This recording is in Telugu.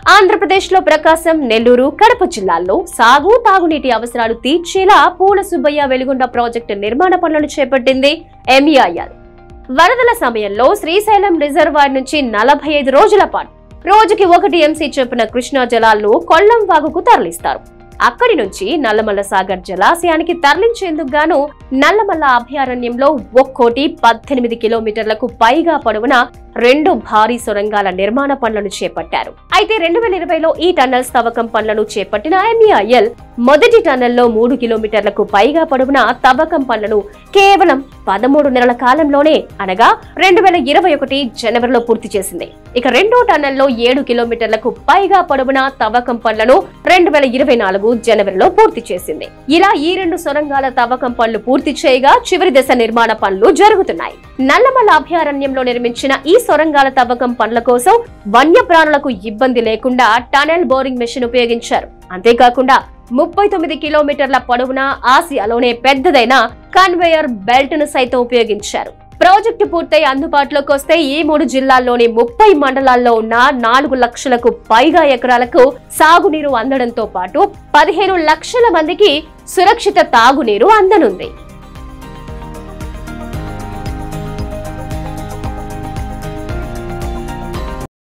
ఆంధ్రప్రదేశ్ లో ప్రకాశం నెల్లూరు కడప జిల్లాల్లో సాగు తాగునీటి అవసరాలు తీర్చేలా పూల సుబ్బయ్య వెలుగొండ ప్రాజెక్టు నిర్మాణ పనులను చేపట్టింది ఎంఈఐఎల్ వరదల సమయంలో శ్రీశైలం రిజర్వాయర్ నుంచి నలభై ఐదు రోజుల పాటు రోజుకి ఒకటి ఎంసీ చొప్పున కృష్ణా జలాలను కొల్లం వాగుకు తరలిస్తారు అక్కడి నుంచి నల్లమల్ల సాగర్ జలాశయానికి తరలించేందుకు గాను నల్లమల్ల అభయారణ్యంలో ఒక్కోటి పద్దెనిమిది కిలోమీటర్లకు పైగా పొడవున రెండు భారీ సొరంగాల నిర్మాణ పనులను చేపట్టారు అయితే రెండు వేల ఇరవైలో ఈ టన్నల్స్ తవ్వకం పనులను చేపట్టిన ఎంఈఐఎల్ మొదటి టన్నెల్లో మూడు కిలోమీటర్లకు పైగా పొడవున తవ్వకం పనులను కేవలం పదమూడు నెలల కాలంలోనే అనగా రెండు వేల ఇరవై ఒకటి జనవరిలో పూర్తి చేసింది ఇక రెండో టన్నెల్లో ఏడు కిలోమీటర్లకు పైగా పొడవున తవ్వకం పనులను రెండు వేల ఇరవై నాలుగు జనవరిలో పూర్తి చేసింది ఇలా ఈ రెండు సొరంగాల తవ్వకం పనులు పూర్తి చేయగా చివరి దశ నిర్మాణ పనులు జరుగుతున్నాయి నల్లమల్ల అభయారణ్యంలో నిర్మించిన ఈ సొరంగాల తవ్వకం పనుల కోసం వన్యప్రాణులకు ఇబ్బంది లేకుండా టనెల్ బోరింగ్ మెషిన్ ఉపయోగించారు అంతేకాకుండా ముప్పై తొమ్మిది కిలోమీటర్ల పొడవున ఆసియాలోనే పెద్దదైన కన్వేయర్ బెల్ట్ ను సైతం ఉపయోగించారు ప్రాజెక్టు పూర్తయి అందుబాటులోకి వస్తే ఈ మూడు జిల్లాల్లోని ముప్పై మండలాల్లో ఉన్న నాలుగు లక్షలకు పైగా ఎకరాలకు సాగునీరు అందడంతో పాటు పదిహేను లక్షల మందికి సురక్షిత తాగునీరు అందనుంది